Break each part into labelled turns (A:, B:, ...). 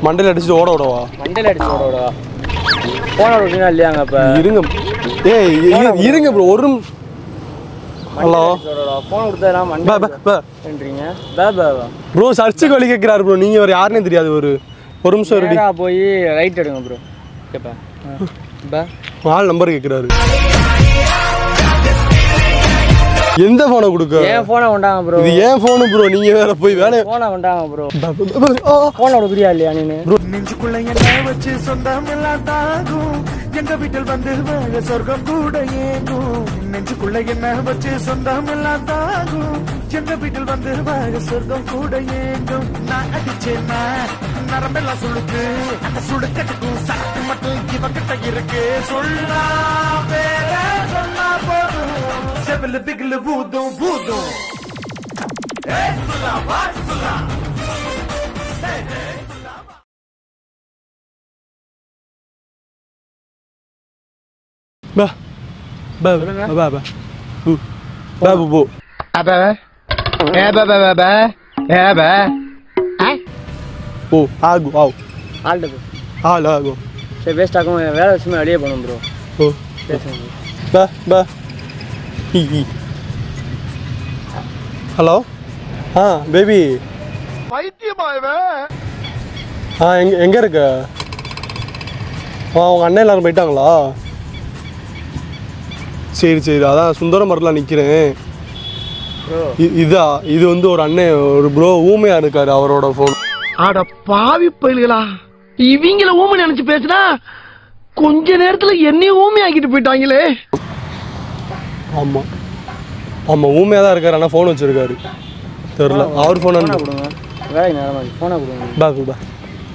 A: மண்டையில் அடிச்சுட்டு ஓட விடவா
B: மண்டையில் அடிச்சு ஓட விடவா ஃபோனை விட்டீங்களா இல்லையாங்க இப்போ
A: இருங்க ஏய் இரு- இருங்க ப்ரோ ஒரு நிமி- ஹலோ
B: ஃபோன் கொடுத்ததெல்லாம்
A: பே
B: மண்டை
A: பே பே
B: பண்ணுறீங்க பே பேவா
A: ப்ரோ சர்ச்சுக்கு வழி கேட்குறாரு ப்ரோ நீங்கள் வேறு யாருன்னே தெரியாது ஒரு ஒரு நிமிஷம் ரெடி
B: நேராக போய் ரைட் எடுங்க ப்ரோ கேப்பா பே
A: ஆள் நம்பர் கேட்குறாரு எந்த ஃபோனை கொடுக்க
B: ஏன் ஃபோனை கொண்டாங்க ப்ரோ
A: இது ஏன் ஃபோனு ப்ரோ நீங்கள் வேற போய் வேலை
B: ஃபோனை கொண்டாங்க ப்ரோ
A: பே, பே, பே, பே, ஆ.
B: ஃபோனை கொடுக்குறியா இல்லையா நீனு
C: நெஞ்சுக்குள்ள என்ன வச்சு சொந்தம் எல்லாம் தாகும் எங்க வீட்டில் வந்து வாழ சொர்க்கம் கூட ஏங்கும் நெஞ்சுக்குள்ள என்ன வச்சு சொந்தம் எல்லாம் தாகும் எங்க வீட்டில் வந்து வாழ சொர்க்கம் கூட ஏங்கும் நான் அடிச்சேன்னா நரம்பெல்லாம் சுளுக்கு அந்த சுடுக்கட்டுக்கும் சக்தி மட்டும் இவகிட்ட இருக்கு சொல்லா பேர சொன்னா போதும் செவிலு பிகிலு பூதும் பூதும் ஏய் சொல்லா வா சொல்லா
A: பே பே பே பே பே பூ பே பூ பூ பூ ஆகு ஆவு
B: ஆள்கிட்ட போ
A: ஆள் ஆகு
B: சரி வேஸ்ட் ஆகும் வேலை விஷயமா வெளியே போகணும் ப்ரோ
A: ஓ
B: பேசுங்க
A: பே பே ஈ ஈ ஹலோ ஆ பேபி ஆ எங்க எங்க இருக்க ஆ உங்க அண்ணன் எல்லாரும் போயிட்டாங்களா சரி சரி அதான் சுந்தர மரத்தில் நிற்கிறேன்
B: ப்ரோ
A: இதா இது வந்து ஒரு அண்ணன் ஒரு ப்ரோ ஊமையா இருக்காரு அவரோட ஃபோன்
D: அட பாவி பயல்களா இவங்கள ஊமை நினைச்சு பேசுனா கொஞ்ச நேரத்துல என்னையும் ஊமை ஆக்கிட்டு போயிட்டாங்களே
A: ஆமாம் ஆமாம் ஊமையாக தான் இருக்காரு ஆனால் ஃபோன் வச்சிருக்காரு தெரில அவர் ஃபோன்
B: ஃபோனை கொடுங்க வேலைக்கு நேரமாக ஃபோனை கொடுங்க
A: பா பா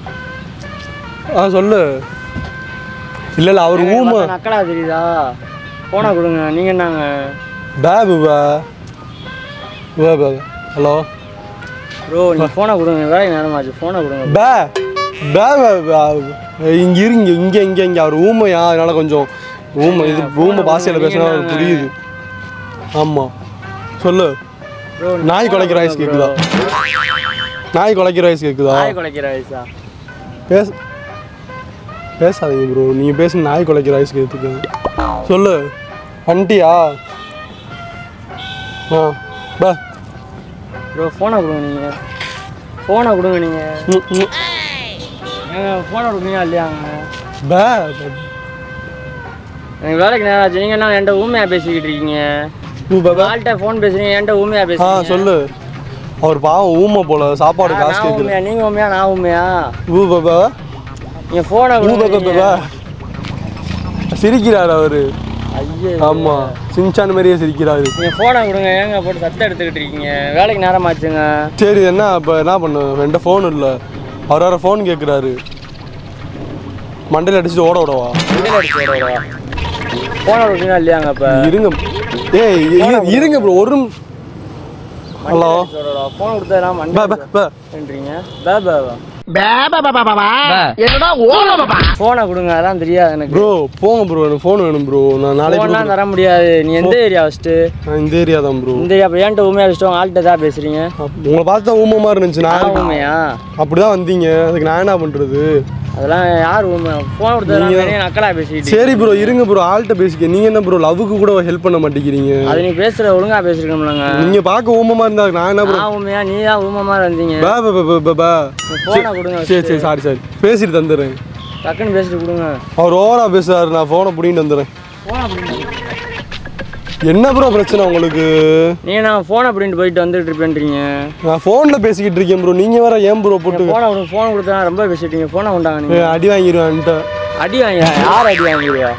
A: ஆ சொல்லு இல்லை இல்லை அவர் ஊமை
B: மத்த நக்கலா தெரியுதா ஃபோனை கொடுங்க நீங்கள் என்னங்க
A: பேபு பா பா பா ஹலோ
B: ப்ரோ நீங்கள் ஃபோனை கொடுங்க வேலைக்கு நேரமாச்சு ஃபோனை கொடுங்க
A: பே பே இங்கே இருங்க இங்கே இங்கே இங்கே அவர் ஊமையா அதனால கொஞ்சம் ஊமை இது ஊமை பாஷையில் பேசினா அவருக்கு புரியுது ஆமாம் சொல்லு
B: ப்ரோ
A: நாய் குலைக்கிற வயசு கேட்குதா நாய் குலைக்கிற வயசு கேட்குதா
B: நாய் குலைக்கிற வயசா
A: பேச பேசாதீங்க ப்ரோ நீங்கள் பேச நாய் குலைக்கிற வயசு கேட்டுக்கு சொல்லு வண்டியா ஆ பா
B: ப்ரோ ஃபோனை கொடுங்க நீங்கள் ஃபோனை கொடுங்க நீங்கள்
A: ம், ம்.
B: ஏங்க ஃபோனை கொடுப்பீங்களா இல்லையாங்க
A: பா
B: எனக்கு வேலைக்கு நேரம் ஆச்சு நீங்கள் என்ன என்கிட்ட ஊமையாக பேசிக்கிட்டு இருக்கீங்க
A: ஊ, பா, பா.
B: ஆள்கிட்ட ஃபோன் பேசுறீங்க என்கிட்ட ஊமையாக
A: ஆ
B: பேசுறீங்க
A: சொல்லு அவர் பாவம் ஊமை போல சாப்பாடு காசு
B: நான்
A: கேட்குது
B: ஊமையா நீங்கள் ஊமையா நான் ஊமையா
A: ஊ பாபா
B: நீங்கள் ஃபோனை
A: ஊ பாபா
B: கொடுங்க
A: பாபா சிரிக்கிறார் அவரு
B: ஐயோ
A: ஆமா சின்சான் மாதிரியே சிரிக்கிறாரு
B: நீங்கள் ஃபோனை கொடுங்க ஏங்க போட்டு சத்தம் எடுத்துக்கிட்டு இருக்கீங்க வேலைக்கு நேரமாச்சுங்க
A: சரி என்ன இப்போ என்ன பண்ணு என்கிட்ட ஃபோன் இல்லை அவர் வேற ஃபோன் கேட்குறாரு மண்டையில் அடிச்சுட்டு ஓட விடவா
B: மண்டையில் அடிச்சு விடவா ஃபோனை கொடுப்பீங்களா இல்லையாங்க இப்போ
A: இருங்க ஏய் இரு- இருங்க ப்ரோ ஒரு நிமி- ஹலோ
B: ஃபோன் கொடுத்ததெல்லாம்
A: பே
B: மண்டை
A: பே பே
B: பண்ணுறீங்க பே பேவா
D: என்னடா ஓல பாபா
B: ஃபோனை கொடுங்க அதான் தெரியாது எனக்கு
A: ப்ரோ போங்க ப்ரோ எனக்கு ஃபோன் வேணும் ப்ரோ நான் நாளைக்கு
B: ஃபோன்லாம்
A: கொடுக்குறேன்.
B: தர முடியாது நீ எந்த ஏரியா ஃபஸ்ட்டு
A: நான் இந்த ஏரியா தான் ப்ரோ
B: இந்த ஏரியா அப்போ ஏன்ட்ட ஊமையாக வச்சுட்டு ஆள்கிட்ட தான் பேசுகிறீங்க
A: உங்களை பார்த்தா ஊமை மாதிரி இருந்துச்சு நான்
B: நான் ஊமையா
A: அப்படிதான் வந்தீங்க அதுக்கு நான் என்ன பண்றது
B: அதெல்லாம் யார் ஊமை ஃபோன் கொடுத்ததெல்லாம்
A: நீங்க-
B: நிறைய நக்கலா பேசிக்கிட்டு
A: சரி ப்ரோ இருங்க ப்ரோ ஆள்கிட்ட பேசிக்க நீங்க என்ன ப்ரோ லவ்வுக்கு கூட ஹெல்ப் பண்ண மாட்டேங்கிறீங்க
B: அது நீ பேசுகிற ஒழுங்கா பேசிருக்கோம்லங்க
A: நீங்க பார்க்க ஊமமா இருந்தா நான் என்ன ப்ரோ
B: நான் ஊமையா நீ தான் ஊமை மாதிரி வந்தீங்க
A: பே பே பே, பே பே பே
B: ஃபோனை கொடுங்க
A: சரி சரி சாரி சாரி பேசிட்டு தந்துடுறேன்
B: டக்குன்னு பேசிட்டு கொடுங்க
A: அவர் ஓவரா பேசுறாரு நான் ஃபோனை பிடிங்கிட்டு வந்துடுறேன்
B: ஃபோனை கொடுங்க
A: என்ன ப்ரோ பிரச்சனை உங்களுக்கு
B: நீங்கள் நான் ஃபோனை அப்படின்ட்டு போயிட்டு வந்துட்டு இருப்பேன்றீங்க
A: நான் ஃபோனில் பேசிக்கிட்டு இருக்கேன் ப்ரோ நீங்கள் வேற ஏன் ப்ரோ போட்டு
B: ஃபோனை கொடுங்க ஃபோன் கொடுத்தா ரொம்ப பேசிட்டீங்க ஃபோனை கொண்டாங்க
A: ஏ,
B: நீங்கள்
A: அடி வாங்கிடுவேன்ட்டு
B: அடி வாங்க யார் அடி வாங்கிடுவா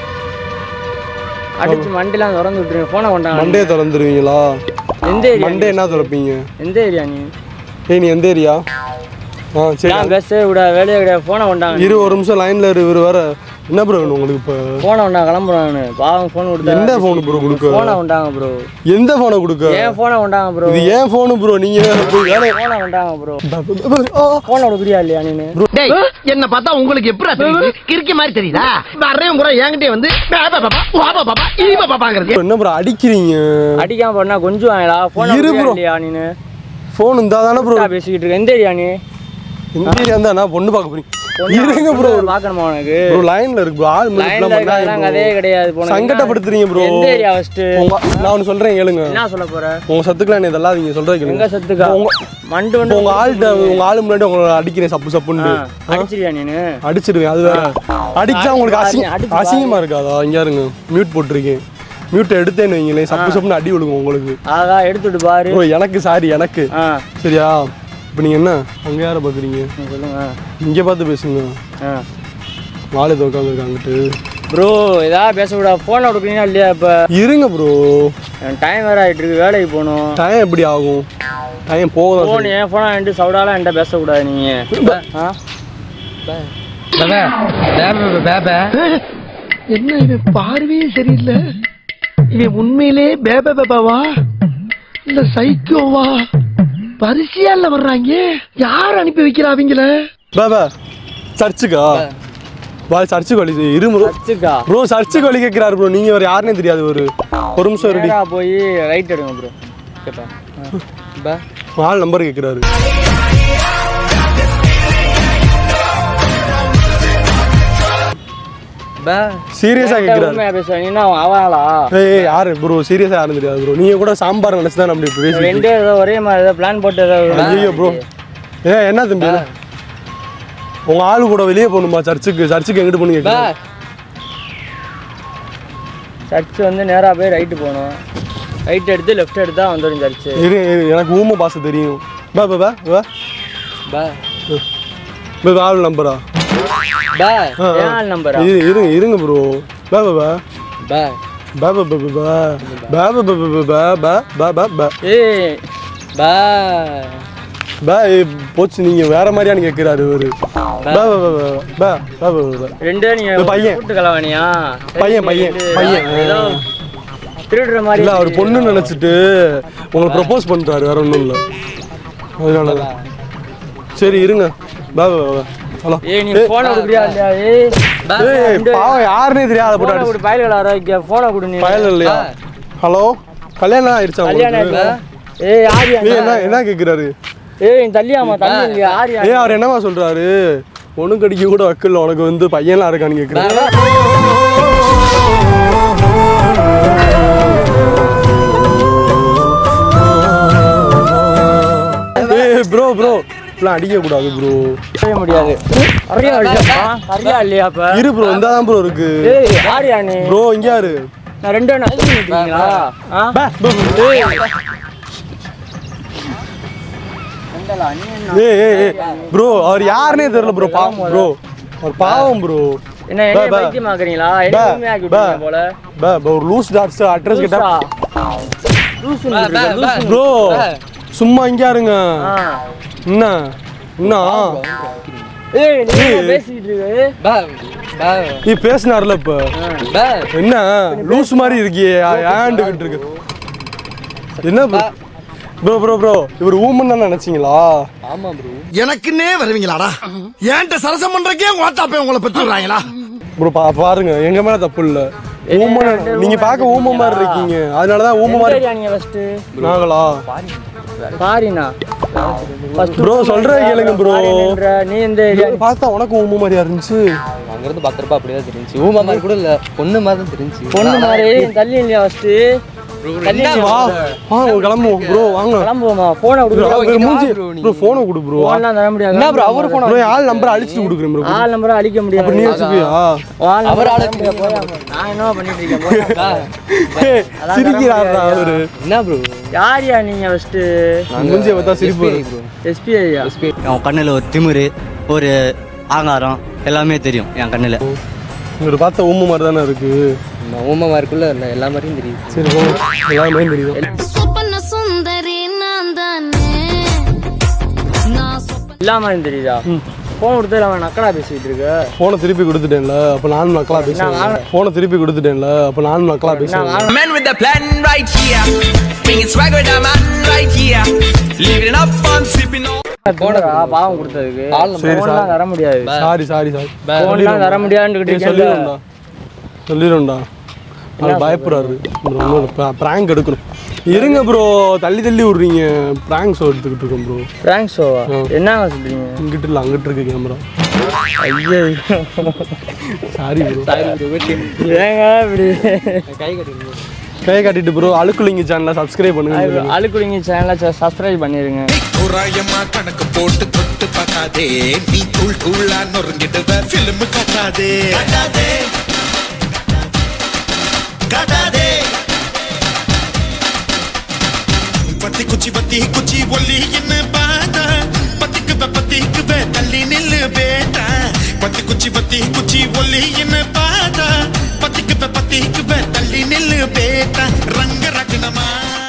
B: அடிச்சு மண்டிலாம் திறந்து விட்டுருங்க ஃபோனை கொண்டாங்க
A: மண்டே திறந்துருவீங்களா
B: எந்த ஏரியா
A: மண்டே என்ன திறப்பீங்க
B: எந்த ஏரியா நீ
A: ஏய் நீ எந்த ஏரியா ஆ சரி
B: நான் பேசவே விட வேலையை கிடையாது ஃபோனை கொண்டாங்க
A: இரு ஒரு நிமிஷம் லைனில் இரு இவர் வேற என்ன ப்ரோ வேணும் உங்களுக்கு இப்போ
B: ஃபோனை கொண்டாங்க கிளம்புறேன் நான் பாவம் ஃபோன் கொடுத்தா
A: எந்த ஃபோனு ப்ரோ கொடுக்க
B: ஃபோனை கொண்டாங்க ப்ரோ
A: எந்த ஃபோனை கொடுக்க
B: ஏன் ஃபோனை கொண்டாங்க ப்ரோ
A: இது ஏன் ஃபோனு ப்ரோ நீங்கள் வேற போய் வேலை
B: ஃபோனை கொண்டாங்க ப்ரோ
A: ஆ,
B: ஃபோனை கொடுக்குறியா இல்லையா நீனு
D: டேய் என்ன பார்த்தா உங்களுக்கு எப்படி தெரியுது கிறுக்கி மாதிரி தெரியுதா வர்றேன் கூட என்கிட்டயே வந்து பே பே பாப்பா வா பா பாப்பா ஈ பா பாப்பாங்கிறது
A: என்ன ப்ரோ அடிக்கிறீங்க
B: அடிக்காம பண்ணா கொஞ்சம் வாங்கடா ஃபோனை
A: இரு
B: கொடுக்குறியா
A: bro.
B: இல்லையா நீனு
A: ஃபோன் இருந்தா தானே ப்ரோ
B: பேசிக்கிட்டு இருக்க எந்த ஏரியா நீ
A: எந்த ஏரியா இருந்தா நான் பொண்ணு பார்க்க போறீங்க இருங்க ப்ரோ
B: பார்க்கணுமா உனக்கு
A: ப்ரோ லைன்ல இருக்கு ப்ரோ ஆள்
B: லைன்ல இருக்கிறதெல்லாம் கதையே கிடையாது போன
A: சங்கடப்படுத்துறீங்க ப்ரோ
B: எந்த ஏரியா ஃபர்ஸ்ட்
A: நான் ஒன்று சொல்றேன் கேளுங்க
B: என்ன சொல்ல போற
A: உங்க சத்துக்குலாம் என்ன இதெல்லாம் நீங்க சொல்றது
B: எங்க
A: கேளுங்க
B: சத்துக்கா
A: உங்க-
B: மண்டு
A: இப்போ
B: வந்து
A: உங்க ஆள்கிட்ட உங்க ஆளு முன்னாடி உங்களை அடிக்கிறேன் சப்பு சப்புன்னு
B: அடிச்சிரியா நீனு
A: அடிச்சிருவேன் அது வேற அடிச்சா உங்களுக்கு அசிங்க
B: அடிச்சு
A: அசிங்கமா இருக்காதா இங்க இருங்க மியூட் போட்டிருக்கேன் மியூட் எடுத்தேன்னு வைங்களேன் சப்பு சப்புன்னு அடி விழுகும் உங்களுக்கு
B: ஆகா எடுத்துட்டு பாரு
A: ப்ரோ எனக்கு சாரி எனக்கு
B: ஆ
A: சரியா இப்போ நீங்க என்ன அங்க யாரை பாக்குறீங்க
B: நீ சொல்லுங்க
A: இங்க பார்த்து பேசுங்க
B: ஆ
A: நாலு உட்காந்துருக்காங்கட்டு
B: ப்ரோ ஏதாவது பேசக்கூடாது ஃபோனை கொடுக்குறீங்களா இல்லையா இப்போ
A: இருங்க ப்ரோ
B: டைம் வேற ஆயிட்டு இருக்கு வேலைக்கு போகணும்
A: டைம் எப்படி ஆகும் டைம் போகுதான்
B: ஃபோன் ஏன் ஃபோனை என்கிட்ட சவுடாலாம் என்கிட்ட பேசக்கூடாது நீங்க ஆ
D: என்ன இவன் பார்வையே சரியில்லை இவன் உண்மையிலே பேப பேபாவா இல்ல சைக்கோவா பரிசியால வர்றாங்க யார் அனுப்பி வைக்கிறா அவங்கள
A: பாபா சர்ச்சுக்கா பா சர்ச்சுக்கு வழி இரு ப்ரோ
B: வச்சுக்கா
A: ப்ரோ சர்ச்சுக்கு வழி கேட்கிறாரு ப்ரோ நீங்க வேற யாருன்னே தெரியாது ஒரு ஒரு நிமிஷம் ரெடி
B: நேரா போய் ரைட் எடுங்க ப்ரோ கேப்பா பா
A: ஆள் நம்பர் கேட்கிறாரு
B: பா
A: சீரியஸா கேட்கிறாரு
B: உண்மையா பேசுற நீ என்ன அவன் அவளா
A: ஏய் யாரு ப்ரோ சீரியஸா யாருன்னு தெரியாது ப்ரோ நீங்க கூட சாம்பார் நினைச்சு தான் நம்ம இப்படி பேசி
B: ரெண்டே ஏதோ ஒரே மாதிரி ஏதோ பிளான் போட்டு ஏதோ
A: ஐயோ ப்ரோ ஏ என்ன தம்பி உங்க ஆளு கூட வெளியே போகணுமா சர்ச்சுக்கு சர்ச்சுக்கு எங்கிட்டு போகணும் கேட்குறேன்
B: சர்ச் வந்து நேரா போய் ரைட்டு போகணும் ரைட் எடுத்து லெஃப்ட் எடுத்தா வந்துடும் சர்ச்சு
A: இரு இரு, எனக்கு ஊம பாச தெரியும் பா பா பா பா
B: பா
A: பா பா ஆள் நம்பரா
B: பா ஏன் நம்பரா
A: இரு இருங்க இருங்க ப்ரோ பா பா பா
B: பா
A: பா பா பா பா பா பா பா பா பா பா பா பா பா
B: ஏய் பா
A: பா ஏய், போச்சு நீங்க வேற மாதிரியான்னு கேட்கிறாரு இவரு பா பா பா பா பா பா பா பா
B: ரெண்டே நீங்க
A: இந்த பையன்.
B: கூட்டு கலவானியா
A: பையன், பையன், பையன்.
B: ஏதோ திருடுற மாதிரி
A: இல்ல அவர் பொண்ணு நினைச்சிட்டு உங்களுக்கு ப்ரப்போஸ் பண்றாரு வேற ஒன்றும் இல்லை அதனால தான். சரி இருங்க பா பா பா ஹலோ
B: ஏய் நீ போனை கொடுக்குறியா இல்லையா ஏய்
A: ஏய் பாவம் யாருன்னே தெரியாத
B: போனை
A: போட்டு
B: கொடு பயல்கள் ஆரோக்கிய போனை கொடு நீ
A: பயல் இல்லையா ஹலோ கல்யாணம் ஆயிடுச்சா
B: கல்யாணம்
A: உங்களுக்கு
B: ஆயிடுச்சா? ஏய் ஆரியா
A: ஏய் என்ன என்ன கேட்குறாரு
B: ஏய் நீ தள்ளியாமா தள்ளி இல்லையா ஆரியா
A: ஏய் அவர் என்னவா சொல்றாரு ஒண்ணு கடிக்க கூட வக்கல உனக்கு வந்து பையன்லாம் இருக்கான்னு கேட்குறாரு ஏய் ப்ரோ ப்ரோ இப்பெல்லாம் அடிக்க கூடாது ப்ரோ
B: செய்ய முடியாது அறியா இல்லையா அறியா இல்லையா அப்ப
A: இரு ப்ரோ இந்த தான் ப்ரோ இருக்கு
B: ஏய் ஆரியா நீ
A: ப்ரோ இங்க யாரு
B: நான் ரெண்டு பேரும் நசுக்கி நிக்கிறீங்களா ஆ
A: பா, பா, பா.
B: ஏய் ரெண்டலா, நீ என்ன?
A: ஏய் ஏய் ஏய் ப்ரோ அவர் யாருன்னே தெரியல ப்ரோ பாவம் ப்ரோ அவர் பாவம் ப்ரோ
B: என்ன என்ன
A: பா, பா.
B: பைத்தியமாக்குறீங்களா என்ன
A: பா,
B: உண்மையாக்கி
A: பா.
B: விட்டீங்க போல
A: பா பா, ஒரு லூஸ் டாட்ஸ் அட்ரஸ் கேட்டா
B: லூசு லூசு லூசு
A: ப்ரோ சும்மா இங்க இருங்க
B: ஆ
A: என்ன என்ன
B: ஏய் நீ என்ன பேசிட்டு இருக்க
A: நீ பேசினார்ல இப்ப என்ன லூஸ் மாதிரி இருக்கியே ஏண்டுகிட்டு இருக்கு என்ன ப்ரோ ப்ரோ ப்ரோ இவர் ஊமன் தான் நினைச்சீங்களா
D: எனக்குன்னே வருவீங்களாடா ஏன்ட்ட சரசம் பண்றக்கே ஓட்டாப்பே உங்களை பெற்றுறாங்களா
A: ப்ரோ பா பாருங்க எங்க மேல தப்பு இல்ல ஊமன் நீங்க பார்க்க ஊம மாதிரி இருக்கீங்க அதனாலதான் ஊம
B: எந்த
A: மாதிரி
B: ஏரியா நீங்க ஃபர்ஸ்ட்
A: நாங்களா
B: பாரினா ஃபர்ஸ்ட்
A: ப்ரோ சொல்றேன் கேளுங்க ப்ரோ
B: நீ எந்த ஏரியா
A: பார்த்தா உனக்கு ஊம மாதிரியா இருந்துச்சு
E: அங்கிருந்து பாக்குறப்ப அப்படிதான் தெரிஞ்சு ஊமா மாதிரி கூட இல்ல பொண்ணு மாதிரி தான் தெரிஞ்சு
B: பொண்ணு மாதிரி தள்ளி இல்லையா ஃபர்ஸ்ட் தள்ளி
A: வா வாங்க கிளம்புவோம் ப்ரோ வாங்க
B: கிளம்புவோமா போனை
A: ப்ரோ
B: கொடுக்குறோம்
A: மூஞ்சி ப்ரோ போனை கொடு ப்ரோ
B: போன்லாம் தர முடியாது
E: என்ன ப்ரோ அவர் போன
A: ப்ரோ ஆள் நம்பர் அழிச்சிட்டு கொடுக்குறேன் ப்ரோ
B: ஆள் நம்பரை அழிக்க முடியாது
A: நீ வச்சுப்பியா
B: ஆள் நம்பர் அழிக்க முடியாது நான் என்ன பண்ணிட்டு இருக்கேன் போயா.
A: ஏய், சிரிக்கிறாரா அவரு
E: என்ன ப்ரோ
B: யாரியா நீங்க ஃபர்ஸ்ட்
A: மூஞ்சியை பார்த்தா சிரிப்பு வரும்.
E: ப்ரோ
B: எஸ்பிஐயா
F: என் கண்ணில் ஒரு திமிரு ஒரு ஆங்காரம் எல்லாமே தெரியும் என் கண்ணில்
A: இவர் பார்த்த ஊம மாதிரி தானே இருக்கு
E: ஊமா மாதிரிக்குள்ள நான் எல்லா மாதிரியும் தெரியுது
A: சரி போங்க எல்லாமே தெரியுது
G: சொப்பன சுந்தரி நான் தானே நான் சொப்பன
B: இல்லாம தெரியுதா போன் கொடுத்து அவன் நக்கலா பேசிட்டு இருக்க
A: போனை திருப்பி கொடுத்துட்டேன்ல அப்ப நானும் நக்கலா பேசுறேன் போனை திருப்பி கொடுத்துட்டேன்ல அப்ப நானும் நக்கலா பேசுறேன்
H: Man with the plan right here. Bringing swag with the man right here. Living up on sipping on.
B: போனடா பாவம் கொடுத்ததுக்கு
E: ஆள்
A: சரி,
B: போன்லாம்
A: சார்.
B: தர முடியாது
A: சாரி சாரி சாரி
B: போன்லாம் தர முடியாதுன்னு
A: டேய், சொல்லிடும்டா சொல்லிடும்டா அவர் பயப்படுறாரு பிராங்க் எடுக்கணும் இருங்க ப்ரோ தள்ளி தள்ளி விட்றீங்க ப்ராங்க் ஷோ எடுத்துக்கிட்டு இருக்கோம் ப்ரோ
B: பிராங்க் ஷோவா
A: ஆ.
B: என்னங்க சொல்றீங்க
A: இங்கிட்டு இல்லை அங்கிட்டு இருக்கு கேமரா
B: ஐயோ
A: சாரி ப்ரோ
B: ஏங்க இப்படி
A: கையை காட்டிட்டு ப்ரோ அழுக்குலிங்க சேனலை சப்ஸ்கிரைப் பண்ணுங்க
B: அழுக்குடிங்க சேனலை சப்ஸ்கிரைப் பண்ணிடுங்க
C: தோராயமா கணக்கு போட்டு தொட்டு பார்க்காதே நீ தூள் தூளா நொறுங்கிடுவ பிலிம் காட்டாதே காட்டாதே காட்டாதே பத்தி குச்சி பத்தி குச்சி ஒல்லி என்ன பாத்தா பத்திக்கு பத்திக்கு தள்ளி நில்லு பேட்டா பத்தி குச்சி பத்தி குச்சி ஒல்லி என்ன பாத்தா பத்திக்கு பத்திக்கு தள்ளி நில்லு பேட்டா ரங்க ரகனமா